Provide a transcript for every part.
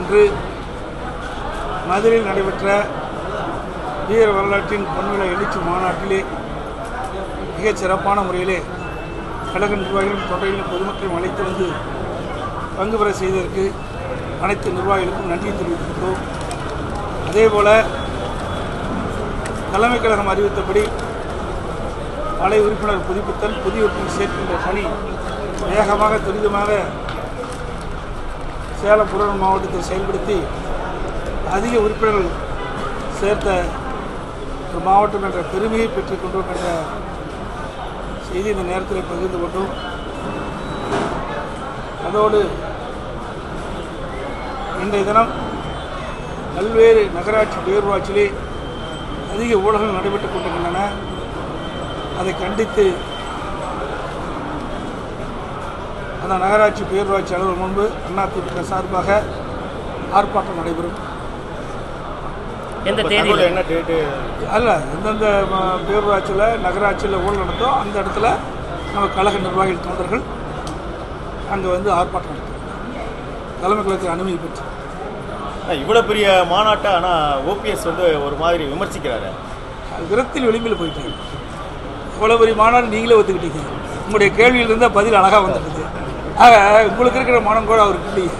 இன்று மதுரையில் நடைபெற்ற வீர வரலாற்றின் பொன்விழா எழுச்சி மாநாட்டிலே மிகச் சிறப்பான முறையிலே கழக நிர்வாகிகளும் தொண்டைகளும் பொதுமக்களையும் அழைத்து வந்து பங்கு பெற செய்ததற்கு அனைத்து நிர்வாகிகளுக்கும் நன்றி தெரிவித்துள்ளோம் அதேபோல தலைமை கழகம் அறிவித்தபடி பழைய உறுப்பினர் புதுப்பித்தல் புதிய உறுப்பினர் சேர்க்கின்ற பணி வேகமாக துரிதமாக சேலம் புறநகர் மாவட்டத்தில் செயல்படுத்தி அதிக உறுப்பினர்கள் சேர்த்த ஒரு மாவட்டம் என்ற பெருமையை பெற்றுக் கொண்டோம் என்ற செய்தி இந்த நேரத்தில் பகிர்ந்து கொண்டோம் அதோடு இன்றைய தினம் பல்வேறு நகராட்சி பேரூராட்சியிலே அதிக ஊழல்கள் நடைபெற்றுக் கொண்டிருக்கின்றன அதை கண்டித்து அந்த நகராட்சி பேரூராட்சி அலுவலகம் முன்பு அதிமுக சார்பாக ஆர்ப்பாட்டம் நடைபெறும் எந்த இப்ப தேதியில் தகவல் என்ன டேட்டு அல்ல எந்தெந்த ம- பேரூராட்சியில் நகராட்சியில் ஊழல் நடந்தோ அந்த இடத்துல நம்ம கழக நிர்வாகிகள் தொண்டர்கள் அங்கே வந்து ஆர்ப்பாட்டம் நடத்தும் தலைமை கழகத்தில் அனுமதி பெற்று இவ்வளோ பெரிய மாநாட்டை ஆனால் ஓபிஎஸ் வந்து ஒரு மாதிரி விமர்சிக்கிறாரு அது விரத்தில் விளிம்பில் போயிட்டாங்க இவ்வளோ பெரிய மாநாடு நீங்களே ஒத்துக்கிட்டீங்க உங்களுடைய கேள்வியில் இருந்தால் பதில் அழகாக வந்துடுது ஆக உங்களுக்கு இருக்கிற மனம் கூட அவருக்கு இல்லையே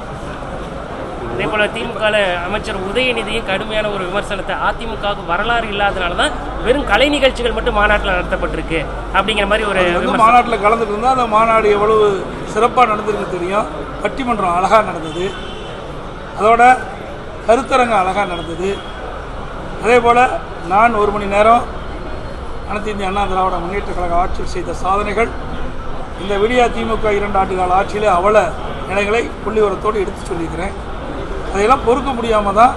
அதே போல திமுக அமைச்சர் உதயநிதியும் கடுமையான ஒரு விமர்சனத்தை அதிமுகவுக்கு வரலாறு இல்லாதனால தான் வெறும் கலை நிகழ்ச்சிகள் மட்டும் மாநாட்டில் நடத்தப்பட்டிருக்கு அப்படிங்கிற மாதிரி ஒரு வந்து விமர்சனம் மாநாட்டில் கலந்துட்டு இருந்தால் அந்த மாநாடு எவ்வளவு சிறப்பாக நடந்திருக்கு தெரியும் பட்டிமன்றம் அழகாக நடந்தது அதோட கருத்தரங்கம் அழகாக நடந்தது அதே போல் நான் ஒரு மணி நேரம் அனைத்து இந்திய அண்ணா திராவிட முன்னேற்ற கழக ஆட்சியில் செய்த சாதனைகள் இந்த விடியா திமுக இரண்டு ஆண்டு கால ஆட்சியிலே அவல நிலைகளை புள்ளிவரத்தோடு எடுத்து சொல்லியிருக்கிறேன் அதையெல்லாம் பொறுக்க முடியாமல் தான்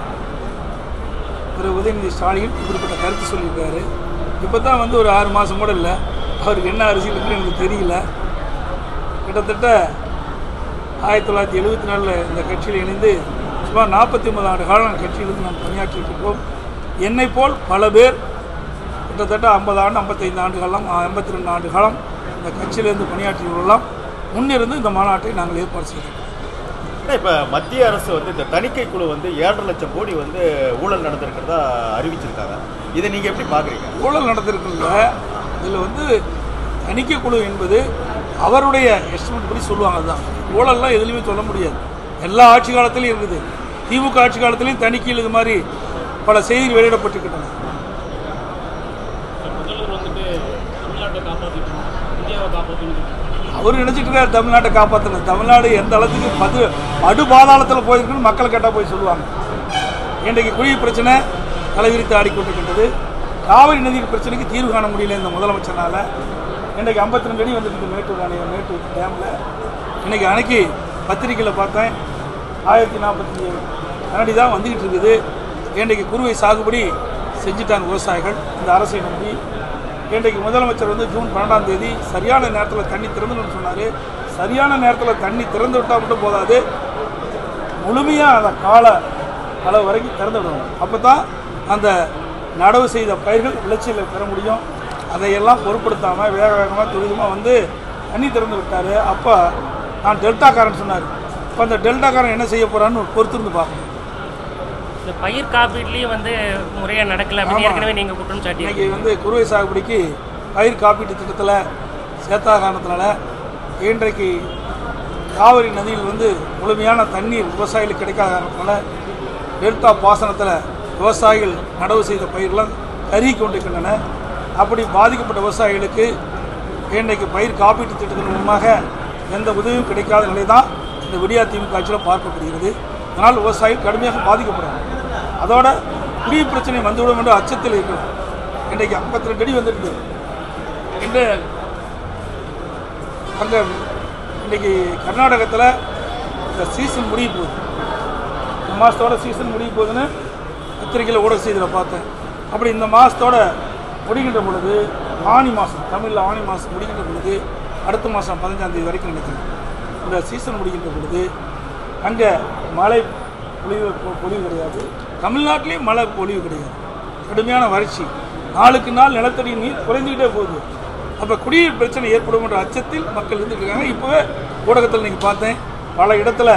திரு உதயநிதி ஸ்டாலின் இப்படிப்பட்ட கருத்து சொல்லியிருக்காரு இப்போ தான் வந்து ஒரு ஆறு மாதம் கூட இல்லை அவருக்கு என்ன அரசியல் இருக்குன்னு எனக்கு தெரியல கிட்டத்தட்ட ஆயிரத்தி தொள்ளாயிரத்தி எழுபத்தி நாலில் இந்த கட்சியில் இணைந்து சுமார் நாற்பத்தி ஒன்பது ஆண்டு காலம் அந்த கட்சியிலிருந்து நாம் பணியாற்றிட்டு இருக்கோம் என்னை போல் பல பேர் கிட்டத்தட்ட ஐம்பது ஆண்டு ஐம்பத்தைந்து ஆண்டு காலம் ஐம்பத்தி ரெண்டு ஆண்டு காலம் இந்த கட்சியிலிருந்து பணியாற்றியவர்களெல்லாம் முன்னிருந்து இந்த மாநாட்டை நாங்கள் ஏற்பாடு செய்தோம் இப்போ மத்திய அரசு வந்து இந்த தணிக்கை குழு வந்து ஏழரை லட்சம் கோடி வந்து ஊழல் நடந்திருக்கிறதா அறிவிச்சிருக்காங்க இதை நீங்கள் எப்படி பார்க்குறீங்க ஊழல் நடந்திருக்குல்ல இதில் வந்து தணிக்கை குழு என்பது அவருடைய எஸ்டிமேட் படி சொல்லுவாங்க அதுதான் ஊழல்லாம் எதுலையுமே சொல்ல முடியாது எல்லா ஆட்சி காலத்திலையும் இருக்குது திமுக ஆட்சி காலத்திலையும் தணிக்கையில் இது மாதிரி பல செய்திகள் வெளியிடப்பட்டிருக்கின்றன முதல்வர் வந்துட்டு தமிழ்நாட்டை காப்பாற்றிட்டு இந்தியாவை காப்பாற்றணும் அவர் நினைச்சிட்டு இருக்காரு தமிழ்நாட்டை காப்பாற்றணும் தமிழ்நாடு எந்த அளவுக்கு பது படு பாதாளத்தில் போயிருக்குன்னு மக்கள் கேட்டால் போய் சொல்லுவாங்க இன்றைக்கு குடிநீர் பிரச்சனை தலைவிரித்து ஆடிக்கொண்டிருக்கின்றது காவிரி நதிக்கு பிரச்சனைக்கு தீர்வு காண முடியல இந்த முதலமைச்சர்னால இன்றைக்கு ஐம்பத்தி ரெண்டு அடி வந்துருக்கு மேட்டூர் அணை மேட்டூர் டேமில் இன்றைக்கி அணைக்கு பத்திரிக்கையில் பார்த்தேன் ஆயிரத்தி நாற்பத்தஞ்சு கனடி தான் வந்துக்கிட்டு இருக்குது இன்றைக்கு குருவை சாகுபடி செஞ்சுட்டாங்க விவசாயிகள் இந்த அரசை நம்பி இன்றைக்கு முதலமைச்சர் வந்து ஜூன் பன்னெண்டாம் தேதி சரியான நேரத்தில் தண்ணி திறந்துன்னு சொன்னார் சரியான நேரத்தில் தண்ணி திறந்து விட்டால் மட்டும் போதாது முழுமையாக அந்த கால அளவு வரைக்கும் திறந்து விடணும் அப்போ தான் அந்த நடவு செய்த பயிர்கள் விளைச்சலை பெற முடியும் அதையெல்லாம் பொருட்படுத்தாமல் வேக வேகமாக துரிதமாக வந்து தண்ணி திறந்து விட்டார் அப்போ நான் டெல்டாக்காரன் சொன்னார் இப்போ அந்த டெல்டாக்காரன் என்ன செய்ய போகிறான்னு பொறுத்திருந்து பார்க்கணும் இந்த பயிர் காப்பீட்லேயும் வந்து முறையாக நடக்கல அப்படின்னு ஆமா. ஏற்கனவே நீங்கள் குற்றம் சாட்டி இன்னைக்கு வந்து குறுவை சாகுபடிக்கு பயிர் காப்பீட்டு திட்டத்தில் சேர்த்தா காரணத்தினால இன்றைக்கு காவிரி நதியில் வந்து முழுமையான தண்ணீர் விவசாயிகளுக்கு கிடைக்காத காரணத்தினால டெல்டா பாசனத்தில் விவசாயிகள் நடவு செய்த பயிரெல்லாம் கருகி கொண்டிருக்கின்றன அப்படி பாதிக்கப்பட்ட விவசாயிகளுக்கு இன்றைக்கு பயிர் காப்பீட்டு திட்டத்தின் மூலமாக எந்த உதவியும் கிடைக்காத நிலை தான் இந்த விடியா திமுக ஆட்சியில் பார்க்கப்படுகிறது அதனால் விவசாயிகள் கடுமையாக பாதிக்கப்படுறாங்க அதோட குடிநீர் பிரச்சனை வந்துவிடும் என்ற அச்சத்தில் இருக்கிறோம் இன்றைக்கு ஐம்பத்தி ரெண்டு அடி வந்துடுது இன்று அங்கே இன்றைக்கி கர்நாடகத்தில் இந்த சீசன் முடிய போகுது இந்த மாதத்தோட சீசன் முடிய போகுதுன்னு பத்திரிகையில் ஊடக செய்தியில் பார்த்தேன் அப்படி இந்த மாதத்தோட முடிகின்ற பொழுது ஆனி மாதம் தமிழில் ஆனி மாதம் முடிகின்ற பொழுது அடுத்த மாதம் பதினஞ்சாம் தேதி வரைக்கும் நினைக்கிறேன் இந்த சீசன் முடிகின்ற பொழுது அங்கே மழை பொழிவு பொ- பொழிவு கிடையாது தமிழ்நாட்டிலேயும் மழை பொழிவு கிடையாது கடுமையான வறட்சி நாளுக்கு நாள் நிலத்தடி நீர் குறைந்துக்கிட்டே போகுது அப்போ குடிநீர் பிரச்சனை ஏற்படும் என்ற அச்சத்தில் மக்கள் இருந்துட்டு இருக்காங்க இப்போவே ஊடகத்தில் இன்னைக்கு பார்த்தேன் பல இடத்துல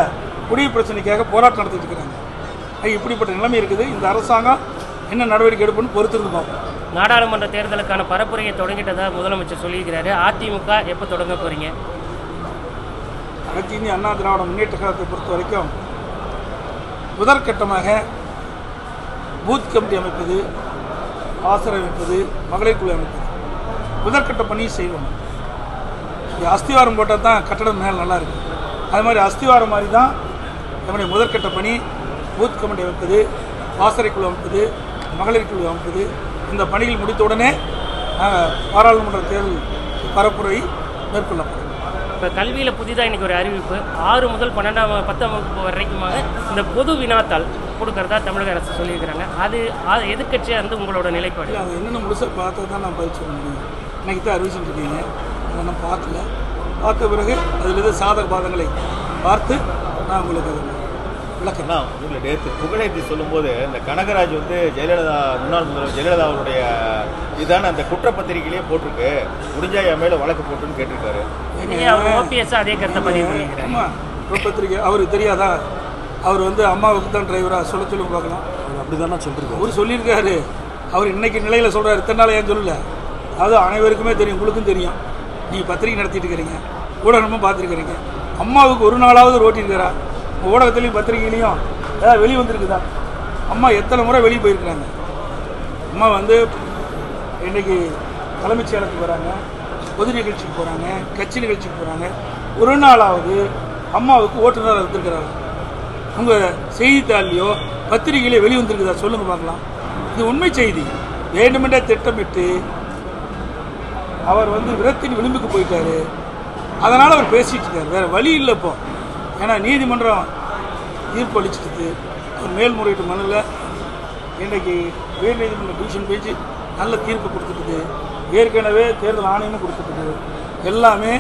குடிநீர் பிரச்சனைக்காக போராட்டம் நடத்திட்டு இருக்கிறாங்க ஆக இப்படிப்பட்ட நிலைமை இருக்குது இந்த அரசாங்கம் என்ன நடவடிக்கை எடுப்புன்னு பொறுத்திருந்து பார்ப்போம் நாடாளுமன்ற தேர்தலுக்கான பரப்புரையை தொடங்கிட்டதா முதலமைச்சர் சொல்லியிருக்கிறாரு அதிமுக எப்போ தொடங்க போறீங்க அனைத்து இந்திய அண்ணா திராவிட முன்னேற்ற கழகத்தை பொறுத்த வரைக்கும் முதற்கட்டமாக பூத் கமிட்டி அமைப்பது ஆசிரியர் அமைப்பது மகளிர் குழு அமைப்பது முதற்கட்ட பணியை செய்வோம் இது அஸ்திவாரம் போட்டால் தான் கட்டடம் மேல் நல்லா இருக்கு அது மாதிரி அஸ்திவாரம் மாதிரி தான் நம்முடைய முதற்கட்ட பணி பூத் கமிட்டி அமைப்பது ஆசிரியர் குழு அமைப்பது மகளிர் குழு அமைப்பது இந்த பணிகள் முடித்தவுடனே நாங்கள் பாராளுமன்ற தேர்தல் பரப்புரை மேற்கொள்ளப்படும் இப்போ கல்வியில் புதிதாக இன்னைக்கு ஒரு அறிவிப்பு ஆறு முதல் பன்னெண்டாம் வகு- பத்தாம் வகுப்பு வரைக்குமாக இந்த பொது வினாத்தாள் கொடுக்கறதா தமிழக அரசு சொல்லியிருக்கிறாங்க அது அது எதிர்க்கட்சியாக இருந்து உங்களோட நிலைப்பாடு இல்லை அது என்னென்ன முழுசாக பார்த்தா தான் நான் பதில் சொல்ல முடியும் இன்னைக்கு தான் அறிவிச்சுட்டு இருக்கீங்க அதை நான் பார்க்கல பார்த்த பிறகு அதில் எது சாதக பாதங்களை பார்த்து நான் உங்களுக்கு அதை விளக்கிறேன் அண்ணா இதில் நேற்று புகழேந்தி சொல்லும்போது இந்த கனகராஜ் வந்து ஜெயலலிதா முன்னாள் முதல்வர் ஜெயலலிதா அவருடைய இதான அந்த குற்றப்பத்திரிகையிலேயே போட்டிருக்கு முடிஞ்சா என் மேலே வழக்கு போட்டுன்னு கேட்டிருக்காரு இன்னைக்கு அவர் ஓபிஎஸ் அதே கருத்தை பதிவு பண்ணியிருக்கிறாங்க ஆமாம் குற்றப்பத்திரிக்கை அவருக்கு தெரியாதா அவர் வந்து அம்மாவுக்கு தான் டிரைவராக சொல்ல சொல்லி பார்க்கலாம் அப்படி தானே சொல்லிருக்காரு அவர் சொல்லியிருக்காரு அவர் இன்னைக்கு நிலையில் சொல்கிறார் இத்தனை நாள் ஏன் சொல்லல அது அனைவருக்குமே தெரியும் உங்களுக்கும் தெரியும் நீங்கள் பத்திரிக்கை நடத்திட்டு இருக்கிறீங்க ஊடகமும் பார்த்துருக்கிறீங்க அம்மாவுக்கு ஒரு நாளாவது ரோட்டிருக்கிறா ஊடகத்துலேயும் பத்திரிகையிலையும் ஏதாவது வெளியே வந்திருக்குதா அம்மா எத்தனை முறை வெளியே போயிருக்கிறாங்க அம்மா வந்து இன்னைக்கு தலைமைச் செயலத்துக்கு வராங்க பொது நிகழ்ச்சிக்கு போகிறாங்க கட்சி நிகழ்ச்சிக்கு போகிறாங்க ஒரு நாளாவது அம்மாவுக்கு ஓட்டுநராக இருந்திருக்கிறாங்க உங்கள் செய்தித்தாள்லையோ பத்திரிகையிலே வெளியே வந்திருக்குதா சொல்லுங்க பார்க்கலாம் இது உண்மை செய்தி வேண்டுமென்றே திட்டமிட்டு அவர் வந்து விரத்தின் விளிம்புக்கு போயிட்டாரு அதனால் அவர் பேசிட்டு இருக்காரு வேற வழி இல்லை இப்போ ஏன்னா நீதிமன்றம் தீர்ப்பு அளிச்சிட்டு அவர் மேல்முறையீட்டு மனுவில் இன்றைக்கு உயர் நீதிமன்ற டிவிஷன் பெஞ்சு நல்ல தீர்ப்பு கொடுத்துட்டுது ஏற்கனவே தேர்தல் ஆணையமும் கொடுத்துட்டுது எல்லாமே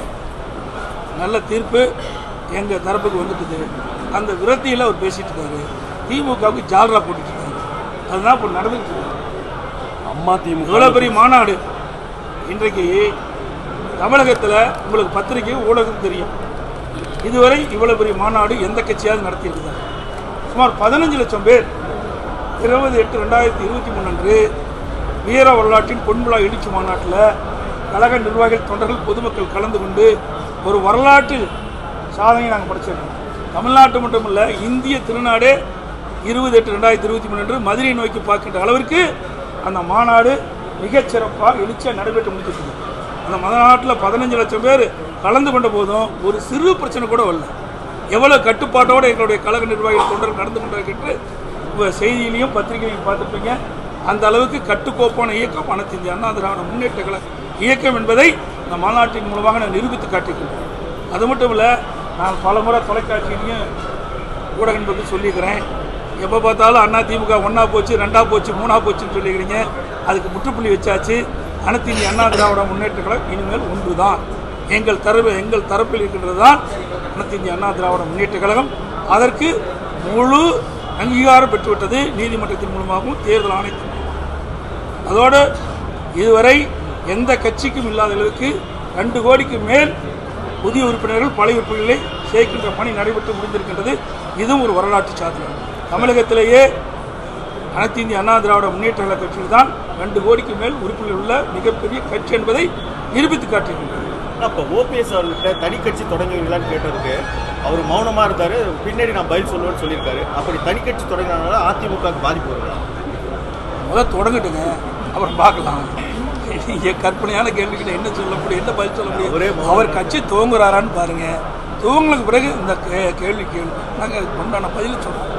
நல்ல தீர்ப்பு எங்கள் தரப்புக்கு வந்துட்டுது அந்த விரத்தியில் அவர் பேசிட்டு இருக்காரு திமுகவுக்கு ஜால்ரா போட்டுட்டு இருக்காரு அதுதான் இப்போ நடந்துட்டு இருக்கு அம்மா திமுக இவ்வளோ பெரிய மாநாடு இன்றைக்கு தமிழகத்தில் உங்களுக்கு பத்திரிகை ஊடகம் தெரியும் இதுவரை இவ்வளோ பெரிய மாநாடு எந்த கட்சியாவது நடத்தியிருக்குதா சுமார் பதினஞ்சு லட்சம் பேர் இருபது எட்டு ரெண்டாயிரத்தி இருபத்தி மூணு அன்று வீர வரலாற்றின் பொன்விழா எழுச்சி மாநாட்டில் கழக நிர்வாகிகள் தொண்டர்கள் பொதுமக்கள் கலந்து கொண்டு ஒரு வரலாற்று சாதனையை நாங்கள் படிச்சிருக்கோம் தமிழ்நாட்டு மட்டுமல்ல இந்திய திருநாடே இருபது எட்டு ரெண்டாயிரத்தி இருபத்தி மூணு அன்று மதுரை நோக்கி பார்க்கின்ற அளவிற்கு அந்த மாநாடு மிகச்சிறப்பாக எழுச்சியாக நடைபெற்று முடிச்சிருக்கு அந்த மாநாட்டில் பதினஞ்சு லட்சம் பேர் கலந்து கொண்ட போதும் ஒரு சிறு பிரச்சனை கூட வரல எவ்வளோ கட்டுப்பாட்டோடு எங்களுடைய கழக நிர்வாகிகள் தொண்டர்கள் நடந்து கொண்டிருக்கின்ற உங்கள் செய்தியிலையும் பத்திரிகையிலையும் பார்த்துருப்பீங்க அந்த அளவுக்கு கட்டுக்கோப்பான இயக்கம் அனைத்து இந்திய அண்ணா திராவிட முன்னேற்ற கழக இயக்கம் என்பதை இந்த மாநாட்டின் மூலமாக நான் நிரூபித்து காட்டியிருக்கிறேன் அது மட்டும் இல்லை நான் பல முறை தொலைக்காட்சியிலையும் ஊடகம் பற்றி சொல்லியிருக்கிறேன் எப்போ பார்த்தாலும் அண்ணா திமுக ஒன்றா போச்சு ரெண்டா போச்சு மூணா போச்சுன்னு சொல்லிக்கிறீங்க அதுக்கு முற்றுப்புள்ளி வச்சாச்சு அனைத்து இந்திய அண்ணா திராவிட முன்னேற்ற கழகம் இனிமேல் ஒன்று தான் எங்கள் தரப்பு எங்கள் தரப்பில் இருக்கின்றது தான் அனைத்து இந்திய அண்ணா திராவிட முன்னேற்ற கழகம் அதற்கு முழு அங்கீகாரம் பெற்றுவிட்டது நீதிமன்றத்தின் மூலமாகவும் தேர்தல் ஆணையத்தின் மூலமாகவும் அதோடு இதுவரை எந்த கட்சிக்கும் இல்லாத அளவுக்கு ரெண்டு கோடிக்கு மேல் புதிய உறுப்பினர்கள் பழைய உறுப்பினர்களை சேர்க்கின்ற பணி நடைபெற்று முடிந்திருக்கின்றது இதுவும் ஒரு வரலாற்று சாதனை தமிழகத்திலேயே அனைத்து இந்திய அண்ணா திராவிட முன்னேற்ற கழக கட்சியில் தான் ரெண்டு கோடிக்கு மேல் உறுப்பினர் உள்ள மிகப்பெரிய கட்சி என்பதை நிரூபித்து காட்டியிருக்கின்றது அப்போ ஓபிஎஸ் அவர்கிட்ட தனி கட்சி தொடங்குவீங்களான்னு கேட்டதுக்கு அவர் மௌனமா இருந்தாரு பின்னாடி நான் பதில் சொல்லுவேன்னு சொல்லியிருக்காரு அப்படி தனி கட்சி தொடங்கினால அதிமுகவுக்கு பாதிப்பு வருங்களா முதல் தொடங்கட்டுங்க அப்புறம் பார்க்கலாம் நீங்க கற்பனையான கேள்விக்கிட்ட என்ன சொல்ல முடியும் என்ன பதில் சொல்ல அவரே முடியும் முதல்ல- அவர் கட்சி துவங்குறாரான்னு பாருங்க துவங்களுக்கு பிறகு இந்த கே- கேள்வி கேள்வி நாங்கள் அதுக்கு உண்டான பதில் சொல்றோம்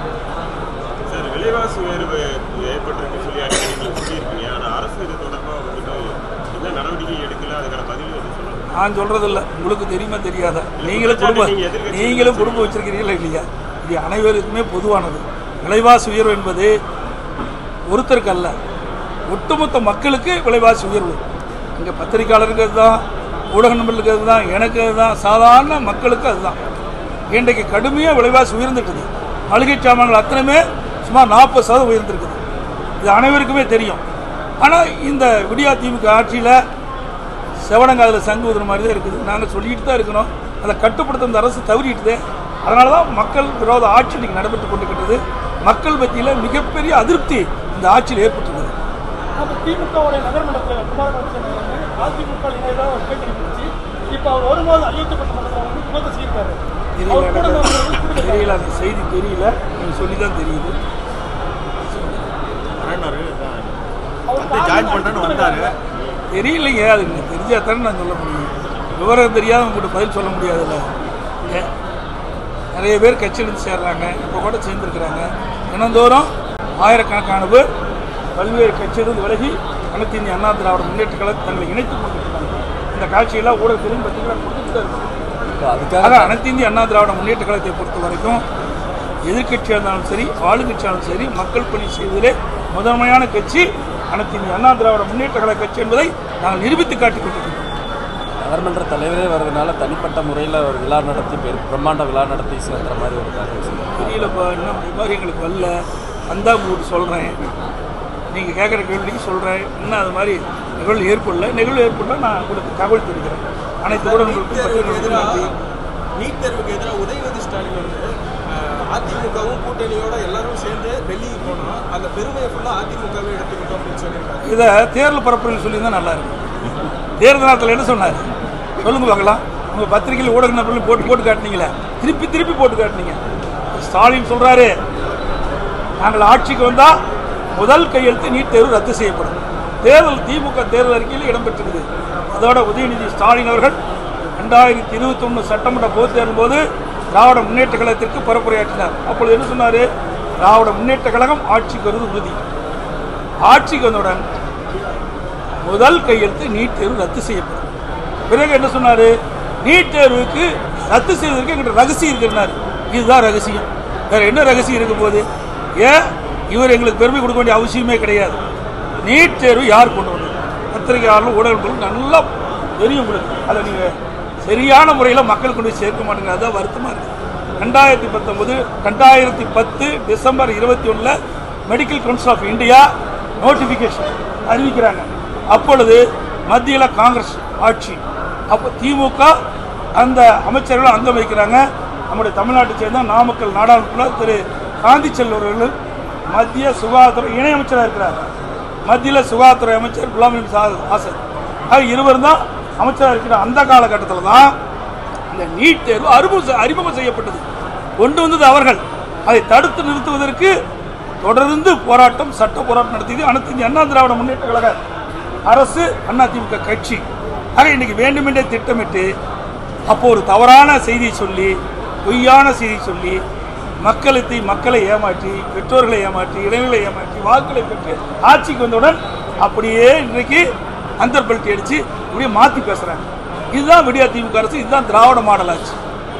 சார் விலைவாசி உயர்வு ஏற்பட்டிருக்கு சொல்லி அடிக்கடி நீங்கள் சொல்லியிருக்கீங்க ஆனால் அரசு இது தொடர்பாக வந்துட்டு என்ன நடவடிக்கை எடுக்கல அதுக்கான பதில் எதுவும் சொல்லணும் நான் சொல்றதில்ல உங்களுக்கு தெரியுமா தெரியாதா நீங்களும் குடும்பம் நீங்க எதிர்க்கட்சி நீங்களும் குடும்பம் வச்சிருக்கிறீங்களா இல்லையா இது அனைவருக்குமே பொதுவானது விலைவாசி உயர்வு என்பது ஒருத்தருக்கு அல்ல ஒட்டுமொத்த மக்களுக்கு விலைவாசி உயர்வு இங்கே பத்திரிக்கையாளருக்கு அதுதான் ஊடக நண்பர்களுக்கு அதுதான் எனக்கு அதுதான் சாதாரண மக்களுக்கு அதுதான் இன்றைக்கு கடுமையாக விலைவாசி உயர்ந்துட்டுது மளிகை சாமான்கள் அத்தனையுமே சுமார் நாற்பது சதவீதம் உயர்ந்திருக்குது இது அனைவருக்குமே தெரியும் ஆனால் இந்த விடியா திமுக ஆட்சியில் செவனங்காதில் சங்கு ஊதுற மாதிரி தான் இருக்குது நாங்கள் சொல்லிட்டு தான் இருக்கிறோம் அதை கட்டுப்படுத்த இந்த அரசு தவறிட்டுதே அதனால தான் மக்கள் விரோத ஆட்சி இன்னைக்கு நடைபெற்று கொண்டிருக்கிறது மக்கள் மத்தியில் மிகப்பெரிய அதிருப்தி இந்த ஆட்சியில் ஏற்பட்டுள்ளது அப்போ திமுகவுடைய நகர்மன்றத்தில் குமார் வந்து அதிமுக இணையதான் ஒரு பேட்டி இருந்துச்சு இப்போ அவர் வரும்போது அயோத்திப்பட்ட மன்றத்தில் வந்து விமர்சனம் செய்யிருக்காரு தெரியல அவர் கூட எனக்கு நான் வந்து கூடுதல் தெரியல அந்த செய்தி தெரியல நீங்கள் சொல்லி தான் தெரியுது வரேன்னாரு, அதான். அவர் வந்து ஜாயின் பண்ணுறேன்னு வந்தாரு தெரியலைங்க அது எனக்கு தெரிஞ்சா தானே நான் சொல்ல முடியும் விவரம் தெரியாத உங்கள்கிட்ட பதில் சொல்ல முடியாதுல்ல ஏ, நிறைய பேர் கட்சியிலிருந்து சேர்றாங்க இப்போ கூட சேர்ந்துருக்கிறாங்க தினந்தோறும் ஆயிரக்கணக்கான பேர் பல்வேறு கட்சியிலிருந்து விலகி அனைத்து இந்திய அண்ணா திராவிட முன்னேற்ற கழகம் தங்களை இணைத்துக் கொண்டிருக்கிறாங்க இந்த காட்சியெல்லாம் ஊடகத்திலும் பார்த்தீங்கன்னா கொடுத்துட்டு தான் இருக்கு இப்போ அதுக்காக ஆக அனைத்து இந்திய அண்ணா திராவிட முன்னேற்ற கழகத்தை பொறுத்த வரைக்கும் எதிர்க்கட்சியாக இருந்தாலும் சரி ஆளுங்கட்சியாலும் சரி மக்கள் பணி செய்வதிலே முதன்மையான கட்சி அனைத்து இந்திய அண்ணா திராவிட முன்னேற்ற கழக கட்சி என்பதை நாங்கள் நிரூபித்து காட்டிக் கொண்டிருக்கிறோம் நகர்மன்ற தலைவரே வர்றதுனால தனிப்பட்ட முறையில் ஒரு விழா நடத்தி பெரு- பிரம்மாண்ட விழா நடத்தி சேர்ந்த மாதிரி ஒரு தகவல் சொல்லுங்க. தெரியலப்பா இன்னும் இது மாதிரி எங்களுக்கு வரல வந்தால் உங்களுக்கு சொல்கிறேன் நீங்கள் கேட்குற கேள்விக்கு சொல்கிறேன் இன்னும் அது மாதிரி நிகழ்வு ஏற்படல நிகழ்வு ஏற்பட்டால் நான் உங்களுக்கு தகவல் தெரிவிக்கிறேன் அனைத்து ஊடகங்களுக்கும் பத்திரிகைகளுக்கும் நன்றி நீட் தேர்வுக்கு எதிராக உதயநிதி ஸ்டாலின் வந்து அஹ், அதிமுகவும் கூட்டணியோட எல்லாரும் சேர்ந்து டெல்லிக்கு போனோம் அந்த பெருமையை ஃபுல்லாக அதிமுகவே எடுத்துக்கிட்டோம் அப்படின்னு சொல்லியிருக்காரு இதை தேர்தல் பரப்புரையில் சொல்லியிருந்தா நல்லா இருக்கும் தேர்தல் நேரத்தில் என்ன சொன்னார் சொல்லுங்க பார்க்கலாம் உங்கள் பத்திரிகையில் ஊடக நபர்கள் போட்டு போட்டு காட்டினீங்களே திருப்பி திருப்பி போட்டு காட்டினீங்க ஸ்டாலின் சொல்கிறாரு நாங்கள் ஆட்சிக்கு வந்தால் முதல் கையெழுத்து நீட் தேர்வு ரத்து செய்யப்படும் தேர்தல் திமுக தேர்தல் அறிக்கையில் இடம்பெற்றிருக்குது அதோட உதயநிதி ஸ்டாலின் அவர்கள் ரெண்டாயிரத்தி இருபத்தி ஒன்று சட்டமன்ற பொதுத் தேர்தல் போது திராவிட முன்னேற்ற கழகத்திற்கு பரப்புரையாற்றினார் அப்பொழுது என்ன சொன்னார் திராவிட முன்னேற்ற கழகம் ஆட்சிக்கு வருவது உறுதி ஆட்சிக்கு வந்தவுடன் முதல் கையெழுத்து நீட் தேர்வு ரத்து செய்யப்படும் பிறகு என்ன சொன்னாரு நீட் தேர்வுக்கு ரத்து செய்வதற்கு எங்கிட்ட ரகசியம் இருக்கிறார் இதுதான் ரகசியம் வேற என்ன ரகசியம் இருக்கும் போது ஏன் இவர் எங்களுக்கு பெருமை கொடுக்க வேண்டிய அவசியமே கிடையாது நீட் தேர்வு யார் கொண்டு வந்தது பத்திரிகையாளர்கள் ஊடகங்களும் நல்லா தெரியும் உங்களுக்கு அதை நீங்கள் சரியான முறையில் மக்கள் கொண்டு போய் சேர்க்க மாட்டேங்க அதுதான் வருத்தமாக இருக்குது ரெண்டாயிரத்தி பத்தொன்பது ரெண்டாயிரத்தி பத்து டிசம்பர் இருபத்தி ஒன்றில் medical council of India notification அறிவிக்கிறாங்க அப்பொழுது மத்தியில் காங்கிரஸ் ஆட்சி அப்போ திமுக அந்த அமைச்சர்களும் அங்கம் வைக்கிறாங்க நம்முடைய தமிழ்நாட்டை சேர்ந்த நாமக்கல் நாடாளுமன்ற திரு காந்தி செல்வர்கள் மத்திய சுகாதாரத்துறை இணையமைச்சராக இருக்கிறார் மத்தியில் சுகாதாரத்துறை அமைச்சர் குலாம் நபி சா- ஆசாத் ஆக இருவர் தான் அமைச்சராக இருக்கிற அந்த காலகட்டத்தில் தான் இந்த நீட் தேர்வு அறிமுகம் அறிமுகம் செய்யப்பட்டது கொண்டு வந்தது அவர்கள் அதை தடுத்து நிறுத்துவதற்கு தொடர்ந்து போராட்டம் சட்ட போராட்டம் நடத்தியது அனைத்து இந்திய அண்ணா திராவிட முன்னேற்ற கழக அரசு அதிமுக கட்சி ஆக இன்னைக்கு வேண்டுமென்றே திட்டமிட்டு அப்போ ஒரு தவறான செய்தியை சொல்லி பொய்யான செய்தியை சொல்லி மக்களுக்கு மக்களை ஏமாற்றி பெற்றோர்களை ஏமாற்றி இளைஞர்களை ஏமாற்றி வாக்குகளை பெற்று ஆட்சிக்கு வந்தவுடன் அப்படியே இன்றைக்கு அந்தர்பல்ட்டி அடிச்சு இப்படியே மாற்றி பேசுறாங்க இதுதான் விடியா திமுக அரசு இதுதான் திராவிட மாடல் ஆட்சி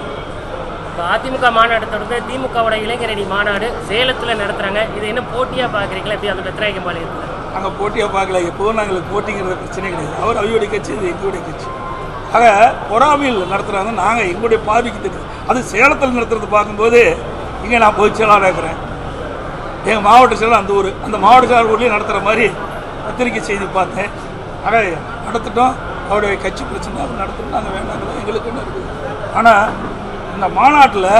இப்போ அதிமுக மாநாடு தொடர்ந்து திமுகவோட இளைஞரணி மாநாடு சேலத்தில் நடத்துறாங்க இது என்ன போட்டியா பார்க்குறீங்களா எப்படி அந்த பெத்ராயகம் போல இருக்குது நாங்கள் போட்டியாக பார்க்கல எப்போதும் நாங்களுக்கு போட்டிங்கிறது பிரச்சனை கிடையாது அவர் அவருடைய கட்சி இது எங்களுடைய கட்சி ஆக பொறாமையில் நடத்துகிறாங்க நாங்கள் எங்களுடைய பார்வைக்கு தெரியுது அது சேலத்தில் நடத்துறது பார்க்கும்போது இங்கே நான் பொதுச் செயலாளராக இருக்கிறேன் எங்கள் மாவட்ட செயலர் அந்த ஊர் அந்த மாவட்ட செயலர் ஊர்லேயே நடத்துகிற மாதிரி பத்திரிகை செய்தி பார்த்தேன் ஆக நடத்திட்டோம் அவருடைய கட்சி பிரச்சனை அவர் நடத்தணும் நாங்கள் வேண்டாங்க எங்களுக்கு என்ன இருக்குது ஆனால் இந்த மாநாட்டில்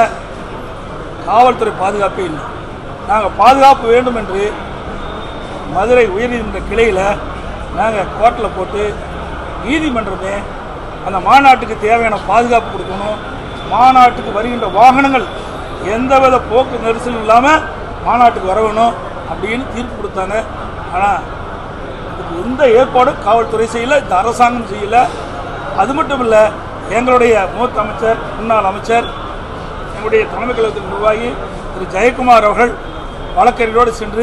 காவல்துறை பாதுகாப்பே இல்லை நாங்கள் பாதுகாப்பு வேண்டும் என்று மதுரை உயர்நீதிமன்ற கிளையில் நாங்கள் கோர்ட்டில் போட்டு நீதிமன்றமே அந்த மாநாட்டுக்கு தேவையான பாதுகாப்பு கொடுக்கணும் மாநாட்டுக்கு வருகின்ற வாகனங்கள் எந்தவித போக்கு நெரிசலும் இல்லாமல் மாநாட்டுக்கு வர வேணும் அப்படின்னு தீர்ப்பு கொடுத்தாங்க ஆனால் இதுக்கு எந்த ஏற்பாடும் காவல்துறை செய்யலை இந்த அரசாங்கம் செய்யலை அது மட்டும் இல்லை எங்களுடைய மூத்த அமைச்சர் முன்னாள் அமைச்சர் எங்களுடைய தலைமை கழகத்தின் நிர்வாகி திரு ஜெயக்குமார் அவர்கள் வழக்கறிஞரோடு சென்று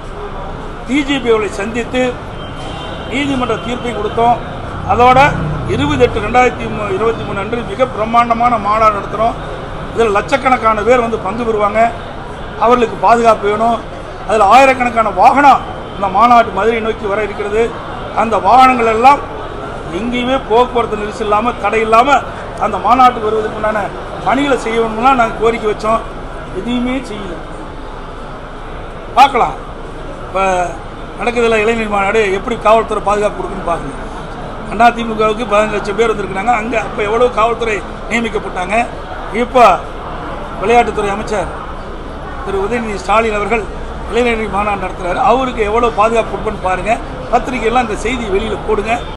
டிஜிபி அவர்களை சந்தித்து நீதிமன்ற தீர்ப்பை கொடுத்தோம் அதோட இருபது எட்டு ரெண்டாயிரத்தி இருபத்தி மூணு அன்று மிக பிரம்மாண்டமான மாநாடு நடத்துகிறோம் இதில் லட்சக்கணக்கான பேர் வந்து பங்கு பெறுவாங்க அவர்களுக்கு பாதுகாப்பு வேணும் அதில் ஆயிரக்கணக்கான வாகனம் இந்த மாநாட்டு மதுரை நோக்கி வர இருக்கிறது அந்த வாகனங்கள் எல்லாம் எங்கேயுமே போக்குவரத்து நெரிசல் இல்லாமல் தடை இல்லாமல் அந்த மாநாட்டுக்கு வருவதற்கு உண்டான பணிகளை செய்ய வேணும்னா நாங்கள் கோரிக்கை வச்சோம் எதையுமே செய்யல பார்க்கலாம் இப்போ நடக்குதில்ல இளைஞர் மாநாடு எப்படி காவல்துறை பாதுகாப்பு கொடுக்குன்னு பார்க்கணும் அண்ணா திமுகவுக்கு பதினஞ்சு லட்சம் பேர் வந்திருக்கிறாங்க அங்கே அப்போ எவ்வளோ காவல்துறை நியமிக்கப்பட்டாங்க இப்போ விளையாட்டுத்துறை அமைச்சர் திரு உதயநிதி ஸ்டாலின் அவர்கள் இளைஞரணி மாநாடு நடத்துறாரு அவருக்கு எவ்வளோ பாதுகாப்பு கொடுப்பேன்னு பாருங்கள் பத்திரிகையெல்லாம் இந்த செய்தி வெளியில் போடுங்க